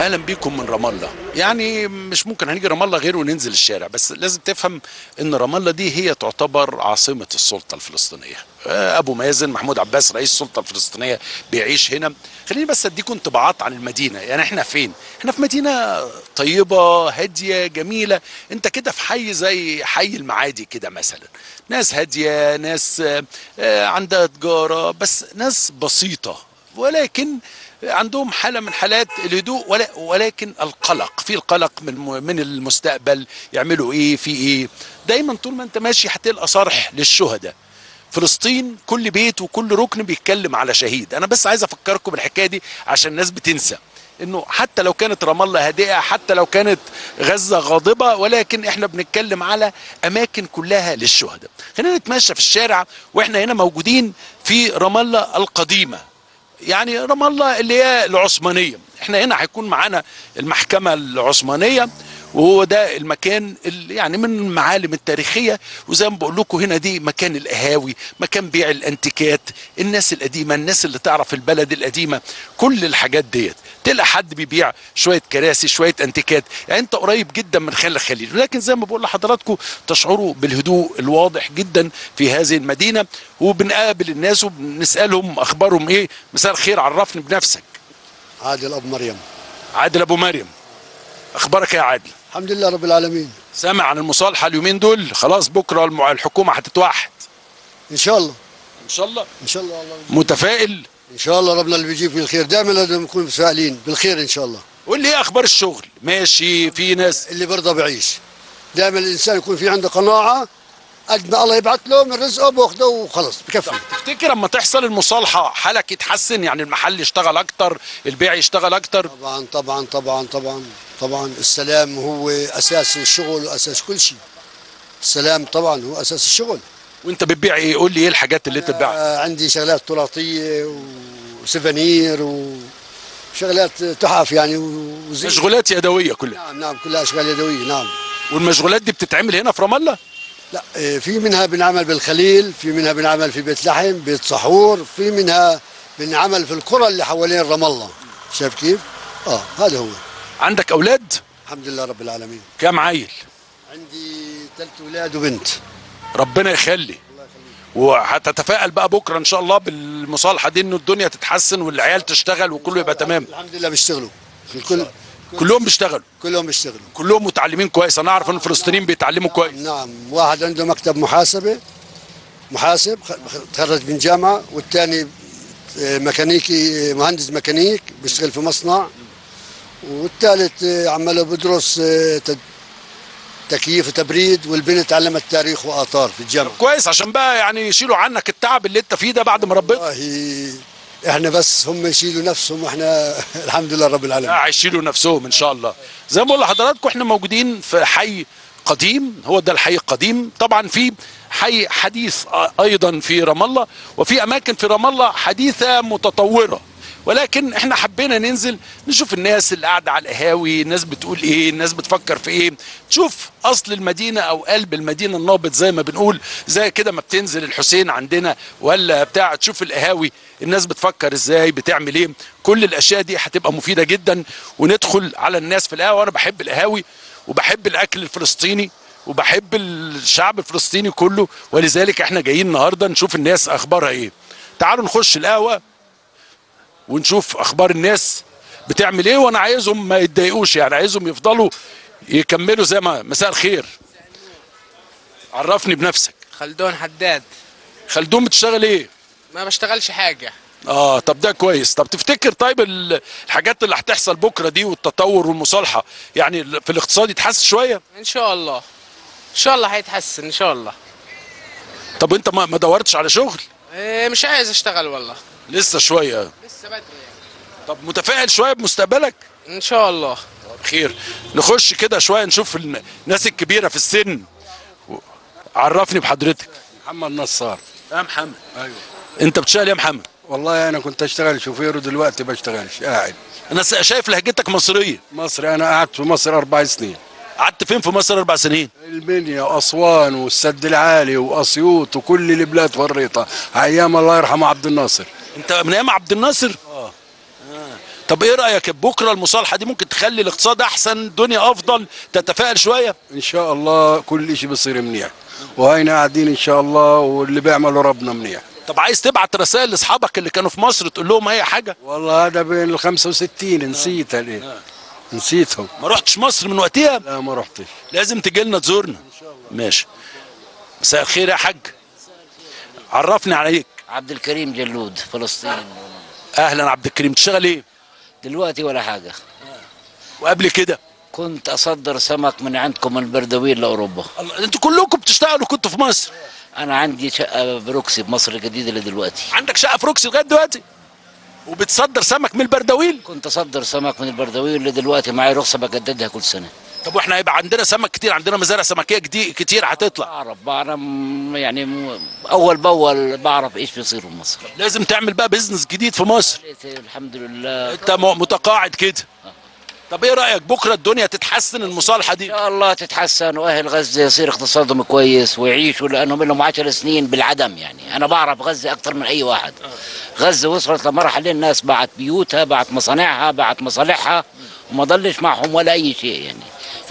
اهلا بيكم من رام الله يعني مش ممكن هنيجي رام الله غير وننزل الشارع بس لازم تفهم ان رام الله دي هي تعتبر عاصمه السلطه الفلسطينيه آه، ابو مازن محمود عباس رئيس السلطه الفلسطينيه بيعيش هنا خليني بس اديكم انطباعات عن المدينه يعني احنا فين احنا في مدينه طيبه هاديه جميله انت كده في حي زي حي المعادي كده مثلا ناس هاديه ناس آه، آه، عندها تجاره بس ناس بسيطه ولكن عندهم حاله من حالات الهدوء ولا ولكن القلق في القلق من من المستقبل يعملوا ايه في ايه دايما طول ما انت ماشي هتلقى صرح للشهداء فلسطين كل بيت وكل ركن بيتكلم على شهيد انا بس عايز افكركم بالحكايه دي عشان الناس بتنسى انه حتى لو كانت رام الله هادئه حتى لو كانت غزه غاضبه ولكن احنا بنتكلم على اماكن كلها للشهداء خلينا نتمشى في الشارع واحنا هنا موجودين في رام الله القديمه يعني رام الله اللي هي العثمانيه احنا هنا هيكون معانا المحكمه العثمانيه وهو ده المكان اللي يعني من المعالم التاريخيه وزي ما بقول لكم هنا دي مكان القهاوي مكان بيع الانتيكات الناس القديمه الناس اللي تعرف البلد القديمه كل الحاجات ديت تلاقي حد بيبيع شويه كراسي شويه انتيكات يعني انت قريب جدا من خان الخليل ولكن زي ما بقول لحضراتكم تشعروا بالهدوء الواضح جدا في هذه المدينه وبنقابل الناس وبنسالهم اخبارهم ايه مساء الخير عرفني بنفسك عادل ابو مريم عادل ابو مريم اخبارك إيه يا عادل الحمد لله رب العالمين سامع عن المصالحه اليومين دول خلاص بكره المع- الحكومه هتتوحد ان شاء الله ان شاء الله ان شاء الله الله متفائل ان شاء الله ربنا اللي بيجيب في الخير دائما لازم نكون متفائلين بالخير ان شاء الله قول لي ايه اخبار الشغل ماشي في ناس اللي برضى بعيش دائما الانسان يكون في عنده قناعه قد ما الله يبعث له من رزقه باخذه وخلص بكفي تفتكر لما تحصل المصالحه حالك يتحسن يعني المحل يشتغل اكتر البيع يشتغل اكتر طبعا طبعا طبعا طبعا طبعا السلام هو اساس الشغل واساس كل شيء السلام طبعا هو اساس الشغل وانت بتبيع ايه قول لي ايه الحاجات اللي انت بتبيعها آه، عندي شغلات تراثيه وسيفانير وشغلات تحف يعني وزي مشغولات يدويه كلها نعم نعم كلها اشغال يدويه نعم والمشغولات دي بتتعمل هنا في رام الله لا إيه، في منها بنعمل بالخليل في منها بنعمل في بيت لحم بيت صحور في منها بنعمل في القرى اللي حوالين رام الله شايف كيف؟ اه هذا هو عندك اولاد الحمد لله رب العالمين كام عيل عندي ثلاث اولاد وبنت ربنا يخلي وهتتفائل بقى بكره ان شاء الله بالمصالحه دي انه الدنيا تتحسن والعيال تشتغل وكله يبقى تمام الحمد لله بيشتغلوا الكل كلهم بيشتغلوا كلهم بيشتغلوا كلهم متعلمين كويس انا اعرف ان الفلسطينيين بيتعلموا كويس نعم واحد عنده مكتب محاسبه محاسب خ- تخرج من جامعه والثاني آه، ميكانيكي آه، مهندس ميكانيك بيشتغل في مصنع والثالث آه، عماله بدرس آه، تد- تكييف وتبريد والبنت تعلمت تاريخ واثار في الجامعه كويس عشان بقى يعني يشيلوا عنك التعب اللي انت فيه ده بعد ما ربيت والله احنا بس هم يشيلوا نفسهم واحنا الحمد لله رب العالمين لا هيشيلوا نفسهم ان شاء الله زي ما بقول لحضراتكم احنا موجودين في حي قديم هو ده الحي القديم طبعا في حي حديث آه، ايضا في رام الله وفي اماكن في رام الله حديثه متطوره ولكن احنا حبينا ننزل نشوف الناس اللي قاعده على القهاوي الناس بتقول ايه الناس بتفكر في ايه تشوف اصل المدينه او قلب المدينه النابض زي ما بنقول زي كده ما بتنزل الحسين عندنا ولا بتاع تشوف القهاوي الناس بتفكر ازاي بتعمل ايه كل الاشياء دي هتبقى مفيده جدا وندخل على الناس في القهوه وانا بحب القهاوي وبحب الاكل الفلسطيني وبحب الشعب الفلسطيني كله ولذلك احنا جايين النهارده نشوف الناس اخبارها ايه تعالوا نخش القهوه ونشوف اخبار الناس بتعمل ايه وانا عايزهم ما يتضايقوش يعني عايزهم يفضلوا يكملوا زي ما مساء الخير عرفني بنفسك خلدون حداد خلدون بتشتغل ايه ما بشتغلش حاجة اه طب ده كويس طب تفتكر طيب ال- الحاجات اللي هتحصل بكره دي والتطور والمصالحه يعني في الاقتصاد يتحسن شويه ان شاء الله ان شاء الله هيتحسن ان شاء الله طب انت ما ما دورتش على شغل إيه مش عايز اشتغل والله لسه شويه لسه بدري طب متفائل شويه بمستقبلك ان شاء الله خير نخش كده شويه نشوف الن- الناس الكبيره في السن و- عرفني بحضرتك محمد نصار يا محمد ايوه انت بتشتغل يا محمد والله انا كنت اشتغل شوفير ودلوقتي بشتغلش قاعد انا س- شايف لهجتك مصريه مصري انا قعدت في مصر اربع سنين قعدت فين في مصر اربع سنين المنيا واسوان والسد العالي واسيوط وكل البلاد وريتها ايام الله يرحمه عبد الناصر انت من ايام عبد الناصر اه طب ايه رايك بكره المصالحه دي ممكن تخلي الاقتصاد احسن الدنيا افضل تتفائل شويه ان شاء الله كل شيء بيصير منيح وهينا قاعدين ان شاء الله واللي بيعمله ربنا منيح طب عايز تبعت رسائل لاصحابك اللي كانوا في مصر تقول لهم اي حاجه والله هذا بين ال 65 نسيتها ليه نسيتهم ما رحتش مصر من وقتها لا ما رحتش لازم تجي لنا تزورنا ماشي مساء الخير يا حاج عرفني عليك عبد الكريم جلود فلسطين اهلا عبد الكريم تشتغل ايه دلوقتي ولا حاجة وقبل كده كنت أصدر سمك من عندكم من بردويل لأوروبا الله انتوا كلكم بتشتغلوا كنتوا في مصر أنا عندي شقة بروكسي بمصر الجديدة لدلوقتي عندك شقه في روكسي لغايه دلوقتي وبتصدر سمك من البردويل كنت أصدر سمك من البردويل لدلوقتي معي رخصة بجددها كل سنة طب واحنا هيبقى عندنا سمك كتير عندنا مزارع سمكيه كتير كتير هتطلع بعرف بعرف يعني م- أول بأول بعرف إيش بيصير في مصر لازم تعمل بقى بيزنس جديد في مصر الحمد لله انت م- متقاعد كده طب ايه رايك بكره الدنيا تتحسن المصالحه دي إن شاء الله تتحسن وأهل غزة يصير اقتصادهم كويس ويعيشوا لأنهم لهم 10 سنين بالعدم يعني أنا بعرف غزة أكثر من أي واحد غزة وصلت لمرحلة الناس باعت بيوتها باعت مصانعها باعت مصالحها وما ضلش معهم ولا أي شيء يعني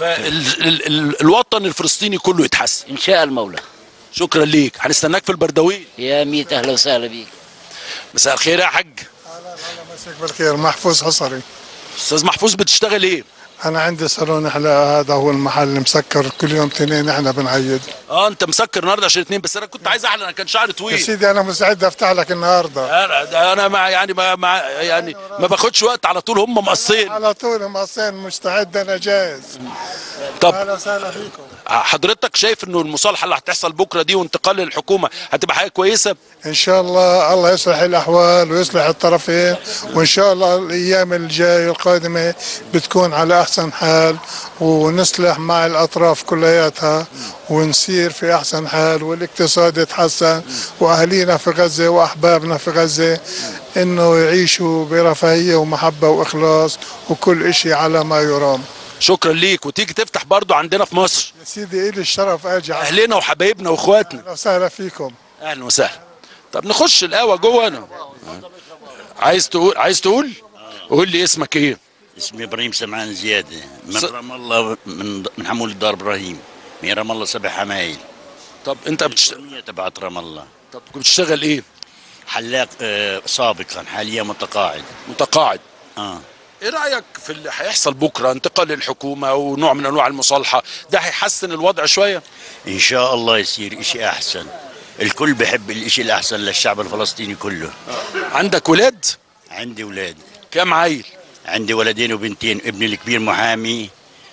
فالوطن الفلسطيني كله يتحسن إن شاء المولى شكرا ليك هنستناك في البردويل يا ميت أهلا وسهلا بيك مساء الخير يا حاج مساك بالخير محفوظ حصري استاذ محفوظ بتشتغل ايه انا عندي صالون حلاقه هذا هو المحل مسكر كل يوم تنين احنا بنعيد اه انت مسكر النهارده عشان اتنين بس انا كنت عايز احلى انا كان شعري يا طويل سيدي انا مستعد افتح لك النهارده انا ده انا مع يعني ما مع يعني ما باخدش وقت على طول هم مقصين على طول مقصين مستعد انا جاهز طب اهلا وسهلا فيكم حضرتك شايف انه المصالحه اللي هتحصل بكره دي وانتقال للحكومه هتبقى حاجه كويسه ان شاء الله الله يصلح الاحوال ويصلح الطرفين وان شاء الله الايام الجايه القادمه بتكون على احسن حال ونصلح مع الاطراف كلياتها ونسير في احسن حال والاقتصاد يتحسن واهالينا في غزه واحبابنا في غزه انه يعيشوا برفاهيه ومحبه واخلاص وكل اشي على ما يرام شكرا ليك وتيجي تفتح برضو عندنا في مصر يا سيدي إلي الشرف اجي اهلنا وحبايبنا واخواتنا اهلا وسهلا فيكم اهلا وسهلا طب نخش القهوه جوه انا عايز تقول عايز تقول قول لي اسمك ايه اسمي ابراهيم سمعان زياده من س- رام الله من من حمول دار ابراهيم من رام الله سبع حمايل طب انت بتشت... القومية تبعت رام الله طب بتشتغل ايه حلاق آه، سابقا حاليا متقاعد متقاعد اه ايه رايك في اللي هيحصل بكره انتقال للحكومه ونوع من انواع المصالحه ده هيحسن الوضع شويه ان شاء الله يصير اشي احسن الكل بحب الاشي الاحسن للشعب الفلسطيني كله عندك ولاد عندي اولاد كام عيل عندي ولدين وبنتين ابني الكبير محامي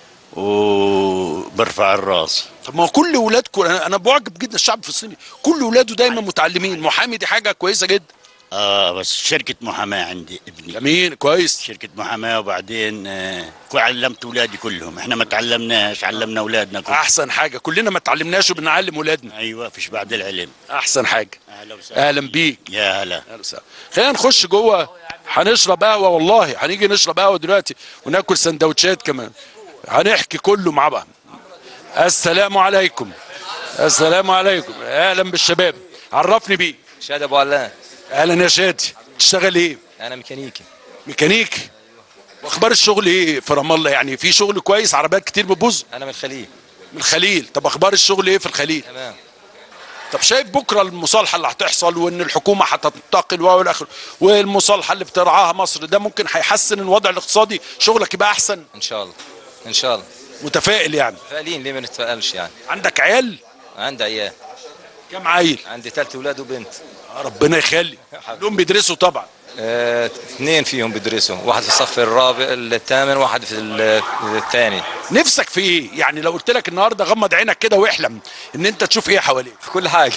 وبرفع الراس طب ما هو كل ولادكم انا انا بعجب جدا الشعب الفلسطيني كل ولاده دايما متعلمين محامي دي حاجه كويسه جدا اه بس شركه محاماه عندي ابني جميل كويس شركة محاماة وبعدين آه، علمت أولادي كلهم إحنا ما تعلمناش علمنا أولادنا كلهم احسن حاجه كلنا ما اتعلمناش وبنعلم ولادنا أيوة فيش بعد العلم احسن حاجه أهلا وسهلا اهلا بيك يا هلا اهلا وسهلا خلينا نخش جوه هنشرب قهوه والله هنيجي نشرب قهوه دلوقتي وناكل سندوتشات كمان هنحكي كله مع بعض السلام عليكم السلام عليكم اهلا بالشباب عرفني بيك شادي ابو علان اهلا يا شادي تشتغل ايه انا ميكانيكي ميكانيكي واخبار الشغل ايه في رام الله يعني في شغل كويس عربيات كتير بتبوظ انا من الخليل من الخليل طب اخبار الشغل ايه في الخليل تمام طب شايف بكره المصالحه اللي هتحصل وان الحكومه هتنتقل والى اخره والمصالحه اللي بترعاها مصر ده ممكن هيحسن الوضع الاقتصادي شغلك يبقى احسن ان شاء الله ان شاء الله متفائل يعني فقالين ليه ما نتفائلش يعني عندك عيال عندي عيال كم عيل عندي ثلاث اولاد وبنت آه، ربنا يخلي كلهم بيدرسوا طبعا آه، اثنين فيهم بيدرسوا واحد في الصف الرابع الثامن واحد في ال- الثاني نفسك في ايه يعني لو قلت لك النهارده غمض عينك كده واحلم ان انت تشوف ايه حواليك في كل حاجه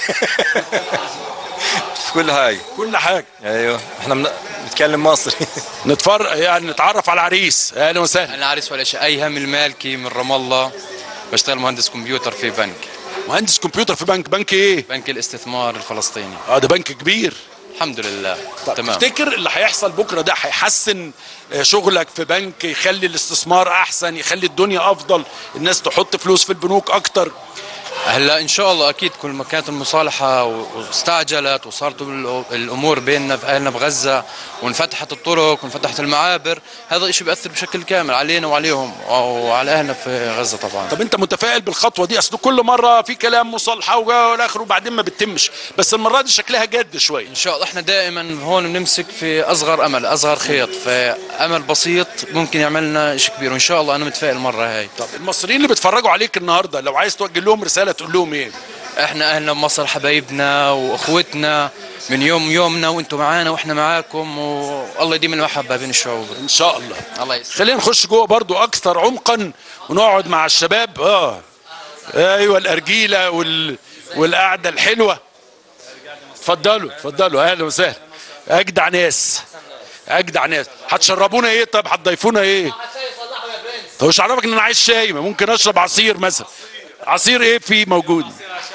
في كل حاجه كل حاجه ايوه احنا بن- بنتكلم مصري نتفرج يعني نتعرف على العريس اهلا وسهلا انا عارس ولا شيء ايهم المالكي من رام الله بشتغل مهندس كمبيوتر في بنك مهندس كمبيوتر في بنك بنك ايه بنك الاستثمار الفلسطيني اه ده بنك كبير الحمد لله تمام تفتكر اللي هيحصل بكره ده هيحسن آه، شغلك في بنك يخلي الاستثمار احسن يخلي الدنيا افضل الناس تحط فلوس في البنوك اكتر هلا ان شاء الله اكيد كل ما كانت المصالحه واستعجلت وصارت ال- الامور بيننا في اهلنا بغزه وانفتحت الطرق وانفتحت المعابر هذا الشيء بياثر بشكل كامل علينا وعليهم وعلى اهلنا في غزه طبعا طب انت متفائل بالخطوه دي اصل كل مره في كلام مصالحه والاخر وبعدين ما بتتمش بس المره دي شكلها جد شويه ان شاء الله احنا دائما هون بنمسك في اصغر امل اصغر خيط فامل بسيط ممكن يعملنا شيء كبير وان شاء الله انا متفائل المره هاي طب المصريين اللي بيتفرجوا عليك النهارده لو عايز توجه لهم رساله تقول لهم ايه احنا اهلنا بمصر حبايبنا واخوتنا من يوم يومنا وانتم معانا واحنا معاكم والله يديم المحبه بين الشعوب ان شاء الله الله يسلمك خلينا نخش جوه برضو اكثر عمقا ونقعد مع الشباب اه ايوه الارجيله وال... والقعده الحلوه اتفضلوا اتفضلوا اهلا وسهلا اجدع ناس اجدع ناس هتشربونا ايه طب هتضيفونا ايه طب مش عارفك ان انا عايز شاي ما ممكن اشرب عصير مثلا عصير ايه في موجود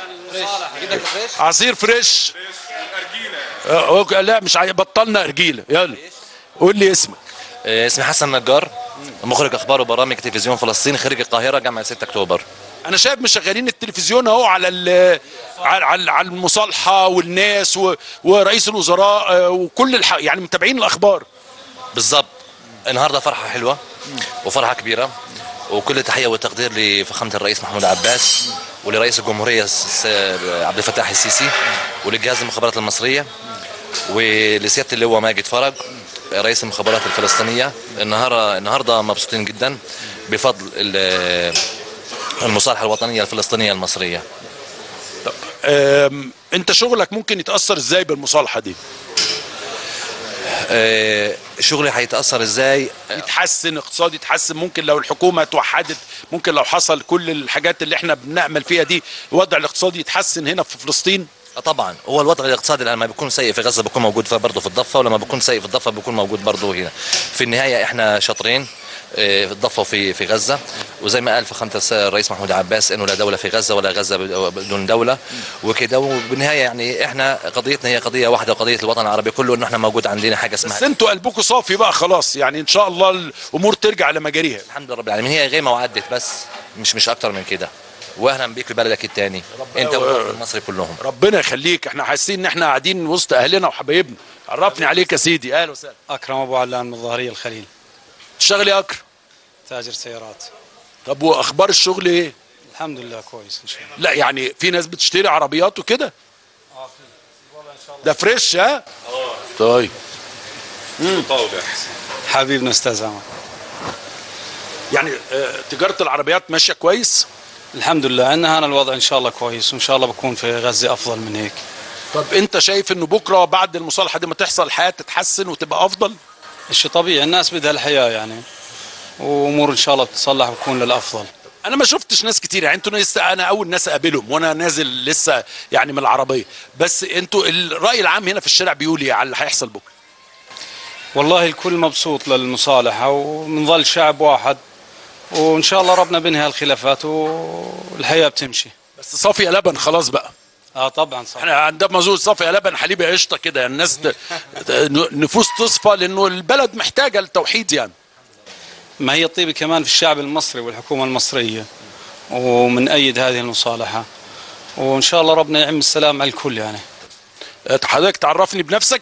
عصير فريش آه، أوكي، لا مش عايز بطلنا ارجيله يلا قول لي اسمك اسمي حسن نجار مخرج اخبار وبرامج تلفزيون فلسطين خريج القاهره جامعه 6 اكتوبر انا شايف مشغلين التلفزيون اهو على ال- على على على المصالحه والناس و- ورئيس الوزراء آه، وكل الح... يعني متابعين الاخبار بالظبط النهارده فرحه حلوه وفرحه كبيره وكل تحيه وتقدير لفخامه الرئيس محمود عباس ولرئيس الجمهوريه الس- عبد الفتاح السيسي ولجهاز المخابرات المصريه ولسياده اللواء ماجد فرج رئيس المخابرات الفلسطينيه النهارده النهارده مبسوطين جدا بفضل ال- المصالحه الوطنيه الفلسطينيه المصريه آم، انت شغلك ممكن يتاثر ازاي بالمصالحه دي آه، شغلي هيتاثر ازاي يتحسن اقتصادي يتحسن ممكن لو الحكومه توحدت ممكن لو حصل كل الحاجات اللي احنا بنامل فيها دي الوضع الاقتصادي يتحسن هنا في فلسطين آه طبعا هو الوضع الاقتصادي لما بيكون سيء في غزه بيكون موجود برضه في الضفه ولما بيكون سيء في الضفه بيكون موجود برضه هنا في النهايه احنا شاطرين آه، في الضفه وفي في غزه وزي ما قال فخامه الس- الرئيس محمود عباس انه لا دوله في غزه ولا غزه بدون دوله وكده وبالنهايه يعني احنا قضيتنا هي قضيه واحده وقضيه الوطن العربي كله انه احنا موجود عندنا حاجه بس اسمها انتوا قلبكم صافي بقى خلاص يعني ان شاء الله الامور ترجع لمجاريها الحمد لله رب العالمين هي غيمه وعدت بس مش مش اكتر من كده واهلا بيك في بلدك الثاني انت والوطن المصري كلهم ربنا يخليك احنا حاسين ان احنا قاعدين وسط اهلنا وحبايبنا عرفني عليك يا سيدي اهلا وسهلا اكرم ابو علان من الظهريه الخليل تشتغل يا اكرم تاجر سيارات طب واخبار الشغل ايه الحمد لله كويس ان شاء الله لا يعني في ناس بتشتري عربيات وكده ده فريش ها طيب حبيبنا استاذ عمر يعني آه، تجاره العربيات ماشيه كويس الحمد لله عندنا هنا الوضع ان شاء الله كويس وان شاء الله بكون في غزه افضل من هيك طب انت شايف انه بكره بعد المصالحه دي ما تحصل الحياه تتحسن وتبقى افضل الشيء طبيعي الناس بدها الحياه يعني وامور ان شاء الله بتتصلح وتكون للافضل انا ما شفتش ناس كتير يعني انتوا لسه انا اول ناس اقابلهم وانا نازل لسه يعني من العربيه بس انتوا الراي العام هنا في الشارع بيقول ايه على اللي هيحصل بكره والله الكل مبسوط للمصالحه وبنظل شعب واحد وان شاء الله ربنا بينهي الخلافات والحياه بتمشي بس صافي يا لبن خلاص بقى اه طبعا صح احنا عندنا مزود صافي يا لبن حليب يا قشطه كده يعني الناس ت- ت- نفوس تصفى لانه البلد محتاجه للتوحيد يعني ما هي الطيبة كمان في الشعب المصري والحكومة المصرية ومن أيد هذه المصالحة وإن شاء الله ربنا يعم السلام على الكل يعني حضرتك تعرفني بنفسك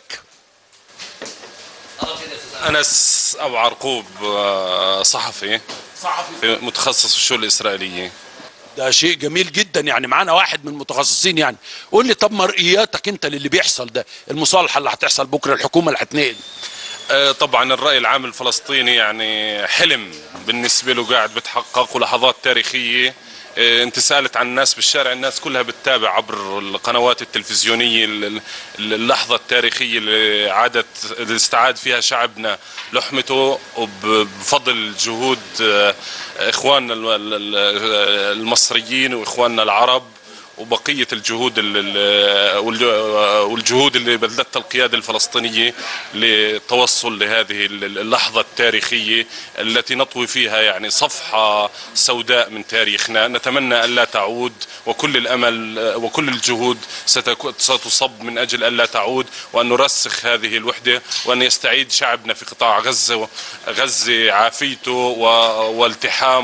أنس أبو عرقوب آه، صحفي صحفي متخصص في الشؤون الإسرائيلية ده شيء جميل جدا يعني معانا واحد من المتخصصين يعني قول لي طب مرئياتك انت للي بيحصل ده المصالحه اللي هتحصل بكره الحكومه اللي هتنقل آه، طبعا الرأي العام الفلسطيني يعني حلم بالنسبة له قاعد بتحقق ولحظات تاريخية آه، انت سألت عن الناس بالشارع الناس كلها بتتابع عبر القنوات التلفزيونية ال- ال- اللحظة التاريخية اللي عادت اللي استعاد فيها شعبنا لحمته وبفضل جهود آه، اخواننا ال- ال- ال- المصريين واخواننا العرب وبقية الجهود ال- ال- والج- والجهود اللي بذلتها القيادة الفلسطينية للتوصل لهذه ال- اللحظة التاريخية التي نطوي فيها يعني صفحة سوداء من تاريخنا نتمنى أن لا تعود وكل الأمل وكل الجهود ستكو- ستصب من أجل أن لا تعود وأن نرسخ هذه الوحدة وأن يستعيد شعبنا في قطاع غزة غزة عافيته و- والتحامه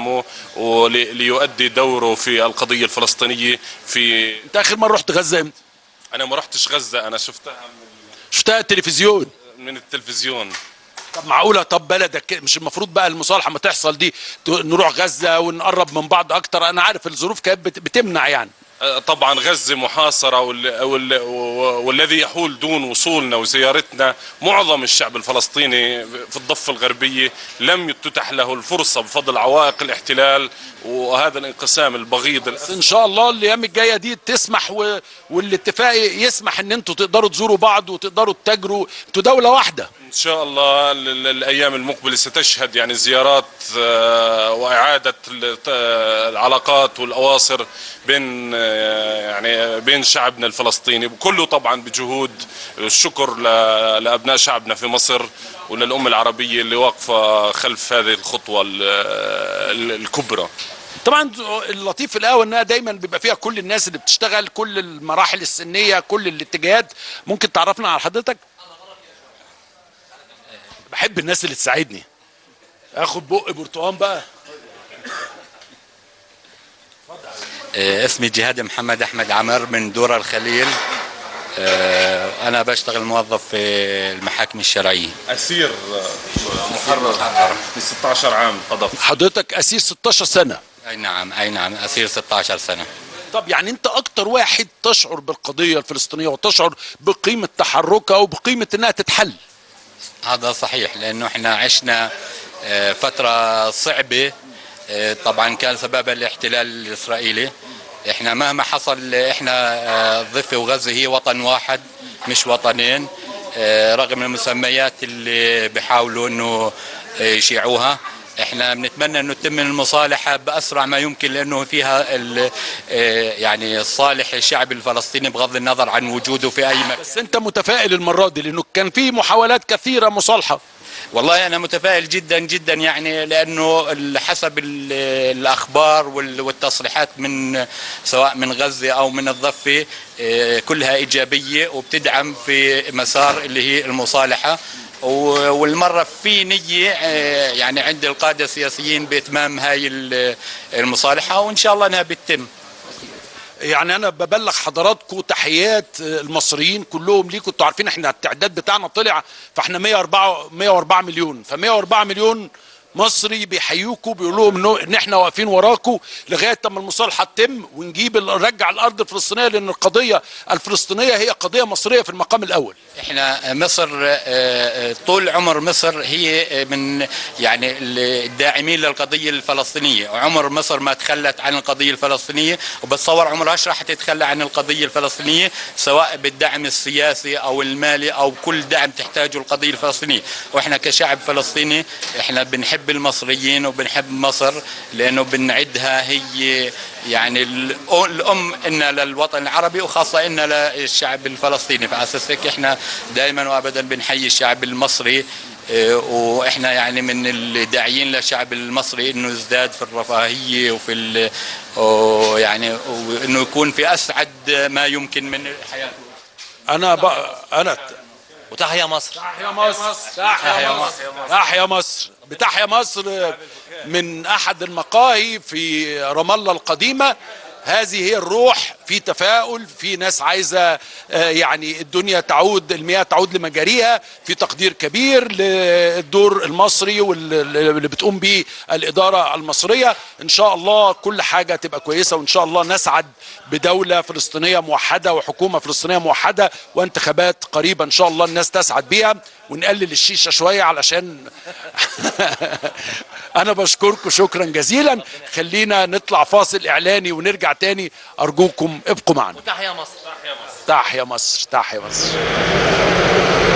وليؤدي دوره في القضيه الفلسطينيه في انت اخر مره رحت غزه امتى انا ما رحتش غزه انا شفتها شفتها التلفزيون من التلفزيون طب معقوله طب بلدك مش المفروض بقى المصالحه ما تحصل دي ت- نروح غزه ونقرب من بعض اكتر انا عارف الظروف كانت بت- بتمنع يعني طبعا غزة محاصرة وال... وال... والذي يحول دون وصولنا وزيارتنا معظم الشعب الفلسطيني في الضفة الغربية لم تتح له الفرصة بفضل عوائق الاحتلال وهذا الانقسام البغيض بس ان شاء الله الايام الجايه دي تسمح و... والاتفاق يسمح ان انتوا تقدروا تزوروا بعض وتقدروا تتاجروا انتوا دوله واحده ان شاء الله ال- ال- الايام المقبله ستشهد يعني زيارات آه، واعاده ال- آه، العلاقات والاواصر بين آه، يعني بين شعبنا الفلسطيني وكله طبعا بجهود الشكر ل- لابناء شعبنا في مصر وللامه العربيه اللي واقفه خلف هذه الخطوه ال- ال- الكبرى طبعا اللطيف في القهوه انها دايما بيبقى فيها كل الناس اللي بتشتغل كل المراحل السنيه كل الاتجاهات ممكن تعرفنا على حضرتك بحب الناس اللي تساعدني اخد بق برتقان بقى آه، اسمي جهاد محمد احمد عمر من دور الخليل آه، انا بشتغل موظف في المحاكم الشرعيه اسير محرر في 16 عام قضى حضرتك اسير 16 سنه اي نعم اي نعم اسير 16 سنه طب يعني انت اكتر واحد تشعر بالقضيه الفلسطينيه وتشعر بقيمه تحركها وبقيمه انها تتحل هذا صحيح لانه احنا عشنا آه، فتره صعبه آه، طبعا كان سببها الاحتلال الاسرائيلي احنا مهما حصل احنا آه، الضفه وغزه هي وطن واحد مش وطنين آه، رغم المسميات اللي بيحاولوا انه آه، يشيعوها احنا بنتمنى انه تتم المصالحه باسرع ما يمكن لانه فيها ال- آه، يعني صالح الشعب الفلسطيني بغض النظر عن وجوده في اي مكان بس انت متفائل المره دي لانه كان في محاولات كثيره مصالحه والله انا متفائل جدا جدا يعني لانه ال- حسب ال- الاخبار وال- والتصريحات من سواء من غزه او من الضفه آه، كلها ايجابيه وبتدعم في مسار اللي هي المصالحه و- والمره في نيه آه، يعني عند القاده السياسيين باتمام هاي ال- المصالحه وان شاء الله انها بتتم يعني انا ببلغ حضراتكم تحيات المصريين كلهم ليكم انتوا عارفين احنا التعداد بتاعنا طلع فاحنا 104 104 مليون ف 104 مليون مصري بيحيوكوا بيقولوا لهم إنه- ان احنا واقفين وراكم لغايه اما المصالحه تتم ونجيب ال- نرجع الارض الفلسطينيه لان القضيه الفلسطينيه هي قضيه مصريه في المقام الاول احنا مصر آه، آه، طول عمر مصر هي آه، من يعني الداعمين للقضيه الفلسطينيه وعمر مصر ما تخلت عن القضيه الفلسطينيه وبتصور عمرهاش راح تتخلى عن القضيه الفلسطينيه سواء بالدعم السياسي او المالي او كل دعم تحتاجه القضيه الفلسطينيه واحنا كشعب فلسطيني احنا بنحب المصريين وبنحب مصر لانه بنعدها هي يعني الأ- الام إنا للوطن العربي وخاصه إنا للشعب الفلسطيني فاساس هيك احنا دائما وابدا بنحيي الشعب المصري إيه، واحنا يعني من الداعيين للشعب المصري انه يزداد في الرفاهيه وفي ال- ويعني وانه يكون في اسعد ما يمكن من حياته انا بقى انا وتحيا مصر تحيا مصر تحيا مصر تحيا مصر بتحيا مصر من احد المقاهي في رام الله القديمه هذه هي الروح في تفاؤل في ناس عايزه آه، يعني الدنيا تعود المياه تعود لمجاريها في تقدير كبير للدور المصري واللي بتقوم به الاداره المصريه ان شاء الله كل حاجه تبقى كويسه وان شاء الله نسعد بدوله فلسطينيه موحده وحكومه فلسطينيه موحده وانتخابات قريبه ان شاء الله الناس تسعد بيها ونقلل الشيشه شويه علشان انا بشكركم شكرا جزيلا خلينا نطلع فاصل اعلاني ونرجع تاني ارجوكم ابقوا معنا وتحيا مصر تحيا مصر تحيا مصر